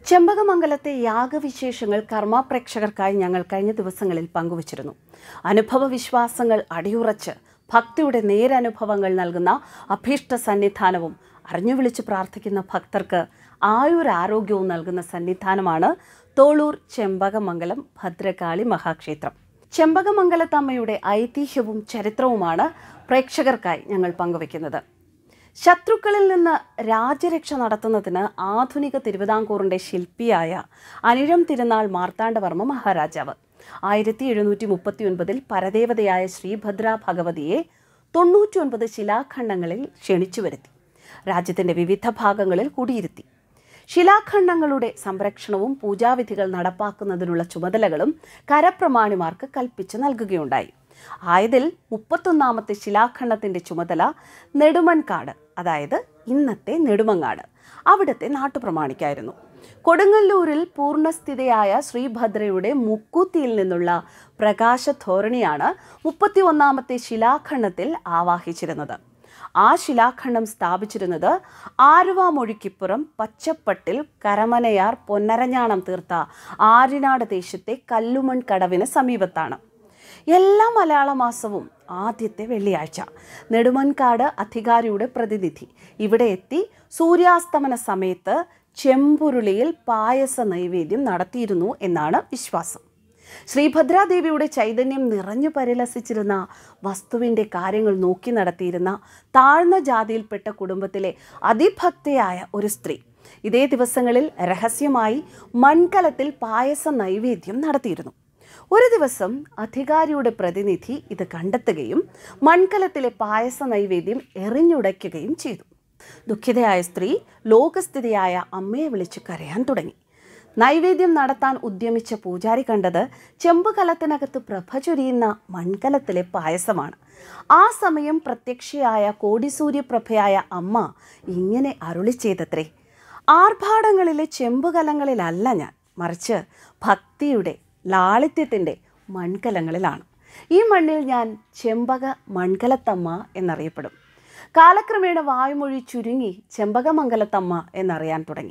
ചെമ്പകമംഗലത്തെ യാഗവിശേഷങ്ങൾ കർമ്മ പ്രേക്ഷകർക്കായി ഞങ്ങൾ കഴിഞ്ഞ ദിവസങ്ങളിൽ പങ്കുവച്ചിരുന്നു അനുഭവ വിശ്വാസങ്ങൾ അടിയുറച്ച് ഭക്തിയുടെ നേരനുഭവങ്ങൾ നൽകുന്ന അഭീഷ്ട സന്നിധാനവും അറിഞ്ഞു വിളിച്ച് പ്രാർത്ഥിക്കുന്ന ഭക്തർക്ക് ആയുരാരോഗ്യവും നൽകുന്ന സന്നിധാനമാണ് തോളൂർ ചെമ്പകമംഗലം ഭദ്രകാളി മഹാക്ഷേത്രം ചെമ്പകമംഗലത്തമ്മയുടെ ഐതിഹ്യവും ചരിത്രവുമാണ് പ്രേക്ഷകർക്കായി ഞങ്ങൾ പങ്കുവയ്ക്കുന്നത് ശത്രുക്കളിൽ നിന്ന് രാജ്യരക്ഷ നടത്തുന്നതിന് ആധുനിക തിരുവിതാംകൂറിൻ്റെ ശില്പിയായ അനിഴം തിരുനാൾ മാർത്താണ്ഡവർമ്മ മഹാരാജാവ് ആയിരത്തി എഴുന്നൂറ്റി മുപ്പത്തി ഒൻപതിൽ പരദേവതയായ ശ്രീഭദ്ര ഭഗവതിയെ തൊണ്ണൂറ്റി ഒൻപത് ശിലാഖണ്ഡങ്ങളിൽ ക്ഷണിച്ചു വരുത്തി രാജ്യത്തിൻ്റെ വിവിധ ഭാഗങ്ങളിൽ കുടിയിരുത്തി ശിലാഖണ്ഡങ്ങളുടെ സംരക്ഷണവും പൂജാവിധികൾ നടപ്പാക്കുന്നതിനുള്ള ചുമതലകളും കരപ്രമാണിമാർക്ക് കൽപ്പിച്ച് നൽകുകയുണ്ടായി ആയതിൽ മുപ്പത്തൊന്നാമത്തെ ശിലാഖണ്ഡത്തിന്റെ ചുമതല നെടുമൻകാട് അതായത് ഇന്നത്തെ നെടുമങ്ങാട് അവിടുത്തെ നാട്ടുപ്രമാണിക്കായിരുന്നു കൊടുങ്ങല്ലൂരിൽ പൂർണ്ണസ്ഥിതിയായ ശ്രീഭദ്രയുടെ മുക്കൂത്തിയിൽ നിന്നുള്ള പ്രകാശധോരണിയാണ് മുപ്പത്തി ഒന്നാമത്തെ ശിലാഖണ്ഡത്തിൽ ആവാഹിച്ചിരുന്നത് ആ ശിലാഖണ്ഡം സ്ഥാപിച്ചിരുന്നത് ആലുവാമൊഴിക്കിപ്പുറം പച്ചപ്പട്ടിൽ കരമനയാർ പൊന്നരഞ്ഞാണം തീർത്ത ആര്യനാട് ദേശത്തെ കല്ലുമൺ കടവിന് സമീപത്താണ് എല്ലാ മലയാള മാസവും ആദ്യത്തെ വെള്ളിയാഴ്ച നെടുമൻകാട് അധികാരിയുടെ പ്രതിനിധി ഇവിടെ എത്തി സൂര്യാസ്തമന സമയത്ത് ചെമ്പുരുളിയിൽ പായസ നൈവേദ്യം നടത്തിയിരുന്നു എന്നാണ് വിശ്വാസം ശ്രീഭദ്രാദേവിയുടെ ചൈതന്യം നിറഞ്ഞു പരിലസിച്ചിരുന്ന വസ്തുവിൻ്റെ കാര്യങ്ങൾ നോക്കി നടത്തിയിരുന്ന താഴ്ന്ന ജാതിയിൽപ്പെട്ട കുടുംബത്തിലെ അതിഭക്തയായ ഒരു സ്ത്രീ ഇതേ ദിവസങ്ങളിൽ രഹസ്യമായി മൺകലത്തിൽ പായസ നൈവേദ്യം നടത്തിയിരുന്നു ഒരു ദിവസം അധികാരിയുടെ പ്രതിനിധി ഇത് കണ്ടെത്തുകയും മൺകലത്തിലെ പായസ നൈവേദ്യം എറിഞ്ഞുടയ്ക്കുകയും ചെയ്തു ദുഃഖിതയായ സ്ത്രീ ലോകസ്ഥിതിയായ അമ്മയെ വിളിച്ച് കരയാൻ തുടങ്ങി നൈവേദ്യം നടത്താൻ ഉദ്യമിച്ച പൂജാരി കണ്ടത് ചെമ്പുകലത്തിനകത്ത് പ്രഭ ചൊരിയുന്ന മൺകലത്തിലെ പായസമാണ് ആ സമയം പ്രത്യക്ഷയായ കോടിസൂര്യപ്രഭയായ അമ്മ ഇങ്ങനെ അരുളി ചെയ്തത്രേ ആർഭാടങ്ങളിലെ ചെമ്പുകലങ്ങളിലല്ല ഞാൻ മറിച്ച് ഭക്തിയുടെ ലാളിത്യത്തിൻ്റെ മൺകലങ്ങളിലാണ് ഈ മണ്ണിൽ ഞാൻ ചെമ്പക മൺകലത്തമ്മ എന്നറിയപ്പെടും കാലക്രമേണ വായുമൊഴി ചുരുങ്ങി ചെമ്പകമംഗലത്തമ്മ എന്നറിയാൻ തുടങ്ങി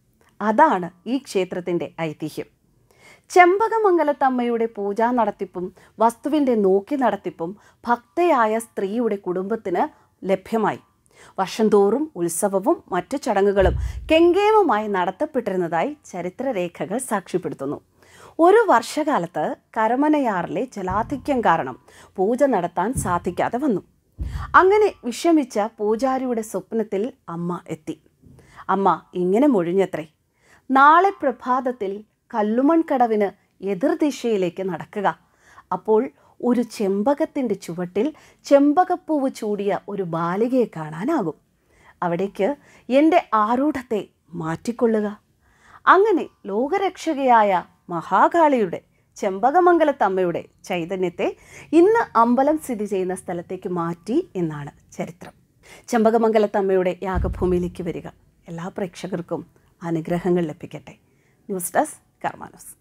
അതാണ് ഈ ക്ഷേത്രത്തിൻ്റെ ഐതിഹ്യം ചെമ്പകമംഗലത്തമ്മയുടെ പൂജാ നടത്തിപ്പും വസ്തുവിൻ്റെ നോക്കി നടത്തിപ്പും ഭക്തയായ സ്ത്രീയുടെ കുടുംബത്തിന് ലഭ്യമായി വർഷം തോറും ഉത്സവവും മറ്റു ചടങ്ങുകളും കെങ്കേമമായി നടത്തപ്പെട്ടിരുന്നതായി ചരിത്രരേഖകൾ സാക്ഷ്യപ്പെടുത്തുന്നു ഒരു വർഷകാലത്ത് കരമനയാറിലെ ജലാധിക്യം കാരണം പൂജ നടത്താൻ സാധിക്കാതെ വന്നു അങ്ങനെ വിഷമിച്ച പൂജാരിയുടെ സ്വപ്നത്തിൽ അമ്മ എത്തി അമ്മ ഇങ്ങനെ മൊഴിഞ്ഞത്രേ നാളെ പ്രഭാതത്തിൽ കല്ലുമൺ കടവിന് എതിർദിശയിലേക്ക് നടക്കുക അപ്പോൾ ഒരു ചെമ്പകത്തിൻ്റെ ചുവട്ടിൽ ചെമ്പകപ്പൂവ് ചൂടിയ ഒരു ബാലികയെ കാണാനാകും അവിടേക്ക് എൻ്റെ ആരൂഢത്തെ മാറ്റിക്കൊള്ളുക അങ്ങനെ ലോകരക്ഷകയായ മഹാകാളിയുടെ ചെമ്പകമംഗലത്തമ്മയുടെ ചൈതന്യത്തെ ഇന്ന് അമ്പലം സ്ഥിതി ചെയ്യുന്ന സ്ഥലത്തേക്ക് മാറ്റി എന്നാണ് ചരിത്രം ചെമ്പകമംഗലത്തമ്മയുടെ യാഗഭൂമിയിലേക്ക് വരിക എല്ലാ പ്രേക്ഷകർക്കും അനുഗ്രഹങ്ങൾ ലഭിക്കട്ടെ ന്യൂസ് ഡെസ്ക് കർമാനോസ്